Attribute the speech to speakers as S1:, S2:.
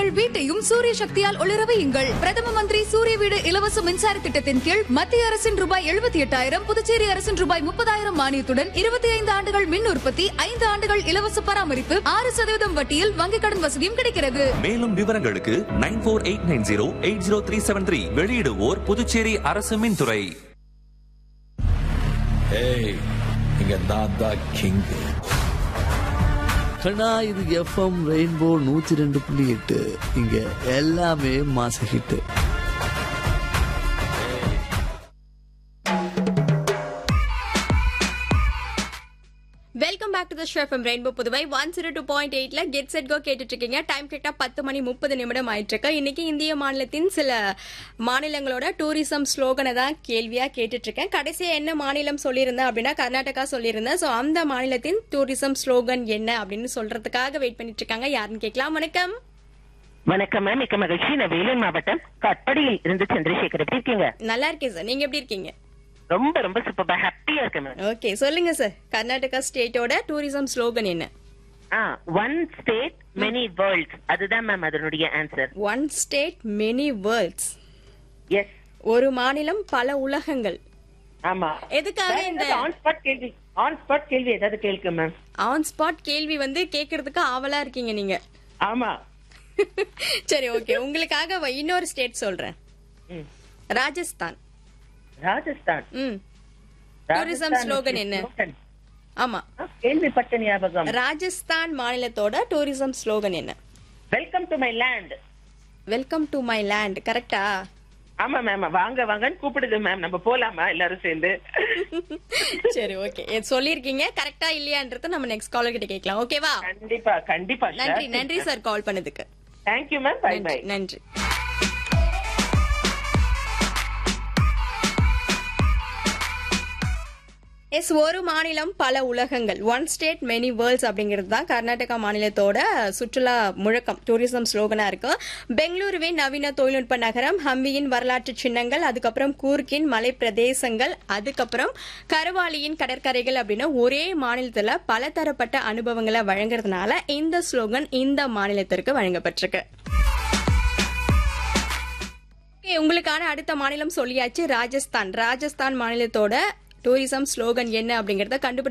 S1: உங்கள் வீட்டையும் சூரிய சக்தியால் ஒளிர வையுங்கள் பிரதம மந்திரி சூரிய வீடு இலவச மின்சார திட்டத்தின் கீழ் மத்திய அரசின் ரூபாய் எழுபத்தி எட்டாயிரம் புதுச்சேரி அரசின் ரூபாய் முப்பதாயிரம் மானியத்துடன் இருபத்தி ஐந்து ஆண்டுகள் மின் உற்பத்தி ஐந்து ஆண்டுகள் இலவச பராமரிப்பு ஆறு சதவீதம் வட்டியில் வங்கிக் கடன் வசதியும் கிடைக்கிறது
S2: மேலும் விவரங்களுக்கு nine four eight nine zero eight zero three seven three வெளியிடுவோர் புதுச்சேரி அரசு மின்துறை
S3: ஏய் இங்க நான் தான் கிங்
S4: கண்ணா இது எஃப்எம் ரெயின்போ நூத்தி ரெண்டு புள்ளி எட்டு இங்க எல்லாமே மாச hit
S5: welcome back to the show FM Rainbow Puduvai one zero two point எயிட்ல கெட் செட் கோ கேட்டுட்டு இருக்கீங்க டைம் கரெக்டா பத்து மணி முப்பது நிமிடம் ஆயிட்டு இருக்கு இன்னைக்கு இந்திய மாநிலத்தின் சில மாநிலங்களோட டூரிசம் ஸ்லோகனை தான் கேள்வியா கேட்டுட்டு இருக்கேன் கடைசியா என்ன மாநிலம் சொல்லியிருந்தேன் அப்படின்னா கர்நாடகா சொல்லியிருந்தேன் சோ அந்த மாநிலத்தின் டூரிசம் ஸ்லோகன் என்ன அப்படின்னு சொல்றதுக்காக வெயிட் பண்ணிட்டு இருக்காங்க யாருன்னு கேட்கலாம் வணக்கம்
S6: வணக்கம் மேம் மிக்க மகிழ்ச்சி நான் வேலூர் மாவட்டம் கட்படியில் இருந்து சந்திரசேகர் எப்படி இருக்கீங்க
S5: நல்லா இருக்கேன் சார் நீங்க எப்படி இருக்கீங்க
S6: ரொம்ப ரொம்ப சூப்பர் ஹாப்பியா இருக்கேன் மேம்
S5: ஓகே சொல்லுங்க சார் கர்நாடகா ஸ்டேட்டோட டூரிசம் ஸ்லோகன் என்ன
S6: ஆ ஒன் ஸ்டேட் மெனி வேர்ல்ட்ஸ் அதுதான் மேம் அதனுடைய answer
S5: one state many worlds
S6: yes
S5: ஒரு மாநிலம் பல உலகங்கள்
S6: ஆமா
S5: எதுக்காக இந்த
S6: ஆன் ஸ்பாட் கேள்வி ஆன் ஸ்பாட் கேள்வி ஏதாவது கேளுங்க மேம்
S5: ஆன் ஸ்பாட் கேள்வி வந்து கேக்குறதுக்கு ஆவலா இருக்கீங்க நீங்க
S6: ஆமா
S5: சரி ஓகே உங்களுக்காக வ- இன்னொரு ஸ்டேட் சொல்றேன்
S6: ம்.
S5: ராஜஸ்தான்
S6: ராஜஸ்தான்
S5: ம் டூரிசம்
S6: ராஜஸ்தான்
S5: ஸ்லோகன் என்ன
S6: slogan.
S5: ஆமா
S6: ஆ, கேள்விப்பட்ட ஞாபகம்
S5: ராஜஸ்தான் மாநிலத்தோட டூரிசம் ஸ்லோகன் என்ன
S6: welcome to my land
S5: welcome to my land கரெக்டா
S6: ஆமா மேம் வாங்க வாங்கன்னு கூப்பிடுது மேம் நம்ம போலாமா எல்லாரும் சேர்ந்து
S5: சரி ஓகே சொல்லிருக்கீங்க கரெக்டா இல்லையான்றத நம்ம நெக்ஸ்ட் காலர் கிட்ட கேட்கலாம் ஓகேவா
S6: கண்டிப்பா கண்டிப்பா
S5: நன்றி நன்றி சார் கால் பண்ணதுக்கு
S6: தேங்க்யூ மேம் பை பை
S5: நன்றி நன்றி எஸ் ஒரு மாநிலம் பல உலகங்கள் ஒன் ஸ்டேட் மெனி வேர்ல்ட்ஸ் அப்படிங்கிறது தான் கர்நாடகா மாநிலத்தோட சுற்றுலா முழக்கம் டூரிசம் ஸ்லோகனா இருக்கு பெங்களூருவின் நவீன தொழில்நுட்ப நகரம் ஹம்பியின் வரலாற்று சின்னங்கள் அதுக்கப்புறம் கூர்க்கின் மலை பிரதேசங்கள் அதுக்கப்புறம் கருவாலியின் கடற்கரைகள் அப்படின்னு ஒரே மாநிலத்துல பலதரப்பட்ட அனுபவங்களை வழங்குறதுனால இந்த ஸ்லோகன் இந்த மாநிலத்திற்கு வழங்கப்பட்டிருக்கு Okay, உங்களுக்கான அடுத்த மாநிலம் சொல்லியாச்சு ராஜஸ்தான் ராஜஸ்தான் மாநிலத்தோட டூரிசம் ஸ்லோகன் என்ன அப்படிங்கறத கண்டுபிடி